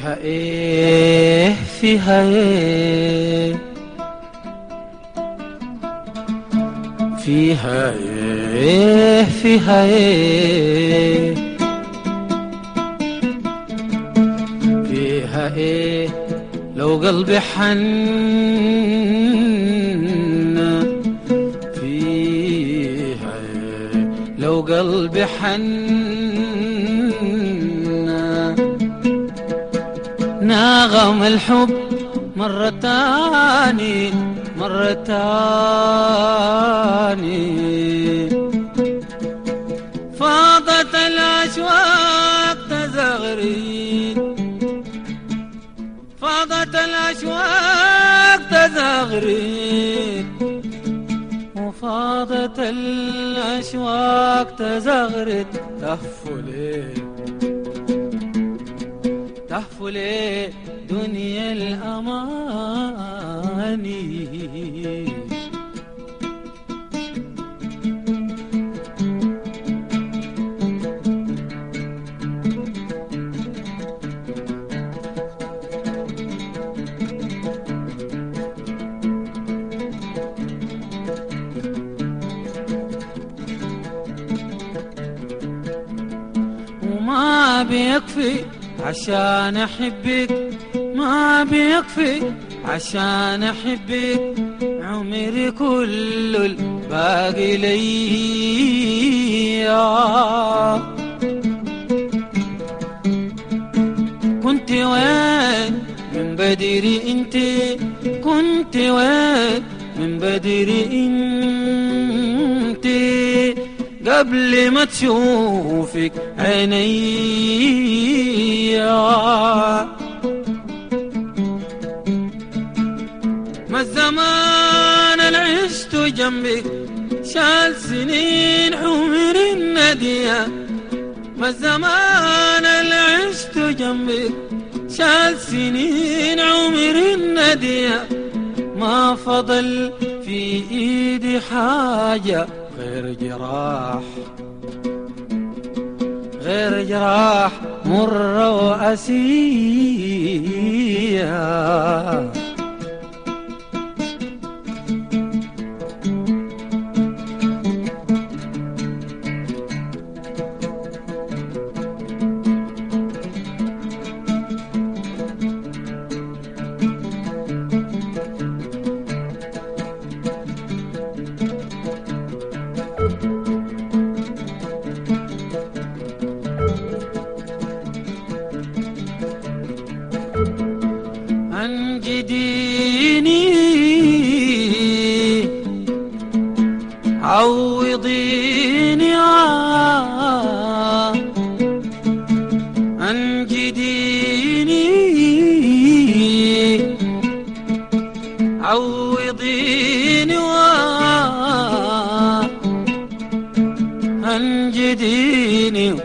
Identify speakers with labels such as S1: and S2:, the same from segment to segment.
S1: فيها ايه فيها ايه فيها ايه فيها ايه فيها ايه لو قلبي حن فيها ايه لو قلبي حن ناغم الحب مرة تاني مرة تاني فاضت الأشواق تزغريد فاضت الأشواق تزغريد وفاضت الأشواق تزغرد تهفو ليه تهفو ليه دنيا الأماني وما بيكفي عشان احبك ما بيكفي عشان احبك عمري كله الباقي لي كنت وين من بدري انت كنت وين من بدري انت قبل ما تشوفك عيني ما الزمان اللي عشت جنبك شال سنين عمر الندية ما الزمان اللي عشت جنبك شال سنين عمر الندية ما فضل في ايدي حاجة غير جراح غير جراح مرة وأسية أنجديني عوضيني أنجديني عوضيني أنجديني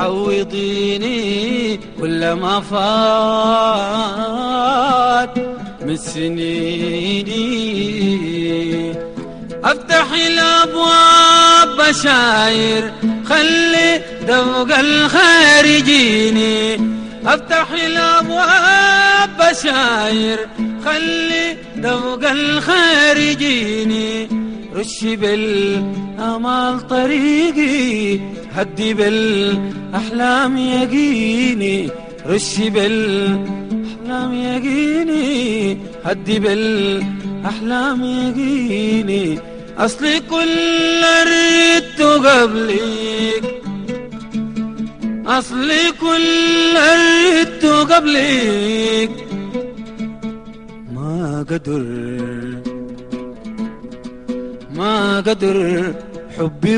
S1: عوضيني كل ما فات من سنيني افتح الابواب بشاير خلي ذوق الخير يجيني افتح الابواب بشاير خلي ذوق الخير يجيني رش بالامال طريقي هدي بالاحلام يقيني رش بالاحلام يقيني هدي بالاحلام يقيني اصلي كل ريت قبلك اصلي كل ريت قبلك ما قدر ما قدر حبي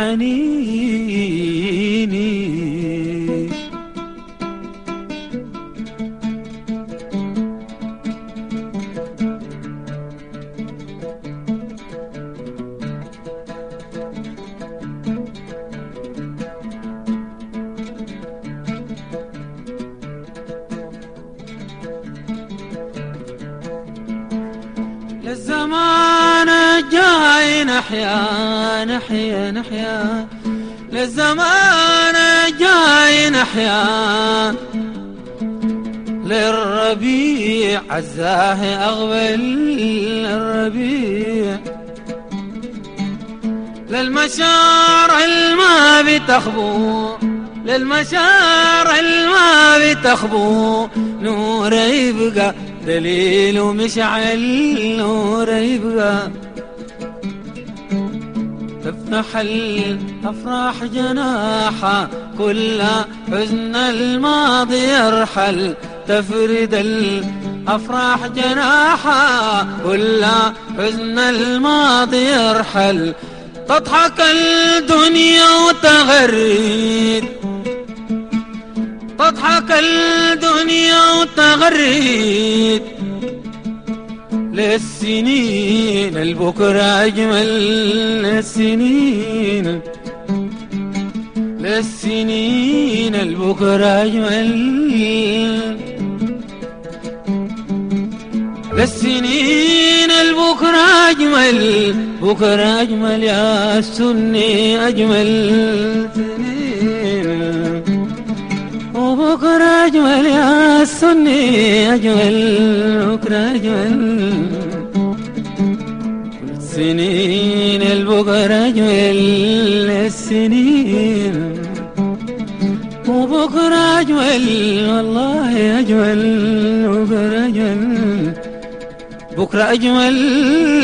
S1: وحنيني للزمان الجاي نحيا نحيا نحيا للزمان الجاي نحيا للربيع عزاه أقبل الربيع للمشار الما بتخبو للمشار الما بتخبو نور يبقى دليل ومشعل نور يبقى تفتح الأفراح جناحا كل حزن الماضي يرحل تفرد الأفراح جناحا كل حزن الماضي يرحل تضحك الدنيا وتغرد تضحك الدنيا وتغرد للسنين البكرة أجمل للسنين للسنين البكرة أجمل للسنين البكرة أجمل بكرة أجمل يا السني أجمل سنين وبكرة أجمل يا السني أجمل بكرة أجمل سنين البكرة أجمل السنين وبكرة أجمل والله أجمل بكرة أجمل بكرة أجمل